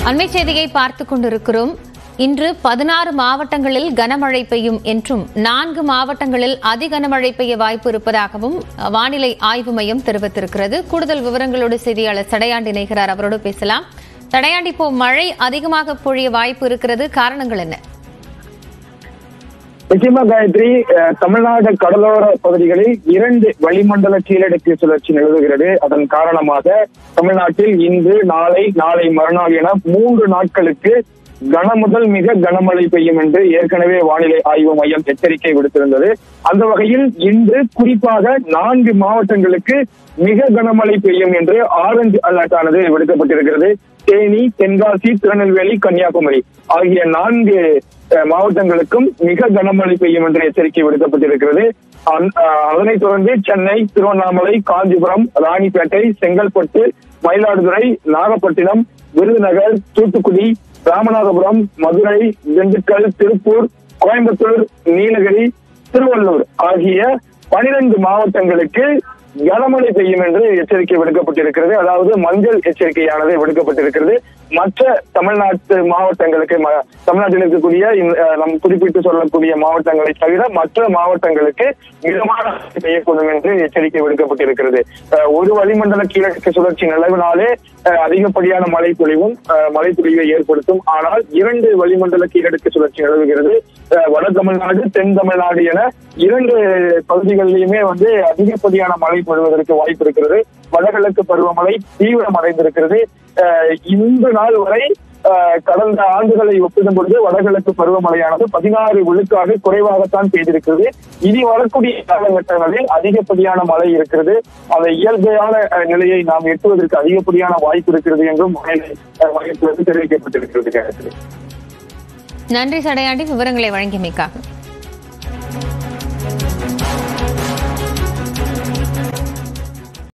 அண்மை செய்தியை பார்த்துக் கொண்டிருக்கிறோம் இன்று பதினாறு மாவட்டங்களில் கனமழை பெய்யும் என்றும் நான்கு மாவட்டங்களில் அதி கனமழை பெய்ய வாய்ப்பு இருப்பதாகவும் வானிலை ஆய்வு மையம் தெரிவித்திருக்கிறது கூடுதல் விவரங்களோடு செய்தியாளர் தடையாண்டி இணைகிறார் அவரோடு பேசலாம் தடையாண்டி இப்போ மழை அதிகமாக பொழிய வாய்ப்பு இருக்கிறது காரணங்கள் என்ன நிச்சயமா காயத்ரி அஹ், தமிழ்நாடு கடலோர பகுதிகளில் இரண்டு வளிமண்டல கீழடுக்கு சுழற்சி நிலவுகிறது அதன் காரணமாக தமிழ்நாட்டில் இன்று நாளை நாளை மறுநாள் என மூன்று நாட்களுக்கு கனமுதல் மிக கனமழை பெய்யும் என்று ஏற்கனவே வானிலை ஆய்வு மையம் எச்சரிக்கை விடுத்திருந்தது அந்த வகையில் இன்று குறிப்பாக நான்கு மாவட்டங்களுக்கு மிக கனமழை பெய்யும் என்று ஆரஞ்சு அலர்ட் ஆனது விடுக்கப்பட்டிருக்கிறது தேனி தென்காசி திருநெல்வேலி கன்னியாகுமரி ஆகிய நான்கு அஹ், மாவட்டங்களுக்கும் மிக கனமழை பெய்யும் என்று எச்சரிக்கை விடுக்கப்பட்டிருக்கிறது அந்- அஹ், அதனைத் தொடர்ந்து சென்னை திருவண்ணாமலை காஞ்சிபுரம் ராணிப்பேட்டை செங்கல்பட்டு மயிலாடுதுறை நாகப்பட்டினம் விருதுநகர் தூத்துக்குடி ராமநாதபுரம் மதுரை திண்டுக்கல் திருப்பூர் கோயம்புத்தூர் நீலகிரி திருவள்ளூர் ஆகிய பனிரெண்டு மாவட்டங்களுக்கு கனமழை பெய்யும் என்று எச்சரிக்கை விடுக்கப்பட்டிருக்கிறது அதாவது மஞ்சள் எச்சரிக்கையானது விடுக்கப்பட்டிருக்கிறது மற்ற தமிழ்நாட்டு மாவட்டங்களுக்கு ம- தமிழ்நாட்டில் இருக்கக்கூடிய இந்த, அஹ், நம் குறிப்பிட்டு சொல்லக்கூடிய மாவட்டங்களை தவிர மற்ற மாவட்டங்களுக்கு மிதமான மழை பெய்யக்கூடும் என்று எச்சரிக்கை விடுக்கப்பட்டிருக்கிறது அஹ், ஒரு வளிமண்டல கீழக்கு சுழற்சி நிலவினாலே அஹ், அதிகப்படியான மழை பொழிவும் அஹ், மழை பொழிவை ஏற்படுத்தும் ஆனால் இரண்டு வளிமண்டல கீழடுக்கு சுழற்சி நிலவுகிறது அஹ், வட தமிழ்நாடு தென் தமிழ்நாடு என இரண்டு பகுதிகளிலுமே வந்து அதிகப்படியான மழை பொழிவதற்கு வாய்ப்பு இருக்கிறது வடகிழக்கு பருவமழை தீவிரமடைந்திருக்கிறது அஹ், இந்த நாள் வரை அஹ், கடந்த ஆண்டுகளை ஒப்பிடும் பொழுது வடகிழக்கு பருவமழையானது பதினாறு விழுக்காக குறைவாகத்தான் பெய்திருக்கிறது இனி வரக்கூடிய காலகட்டங்களில் அதிகப்படியான மழை இருக்கிறது அந்த இயல்பையான அஹ், நிலையை நாம் எட்டுவதற்கு அதிகப்படியான வாய்ப்பு இருக்கிறது என்றும் வானிலை அஹ், மையத்திலிருந்து தெரிவிக்கப்பட்டிருக்கிறது காயத்ரி. நன்றி தடையாண்டி விவரங்களை வழங்கியமைக்காக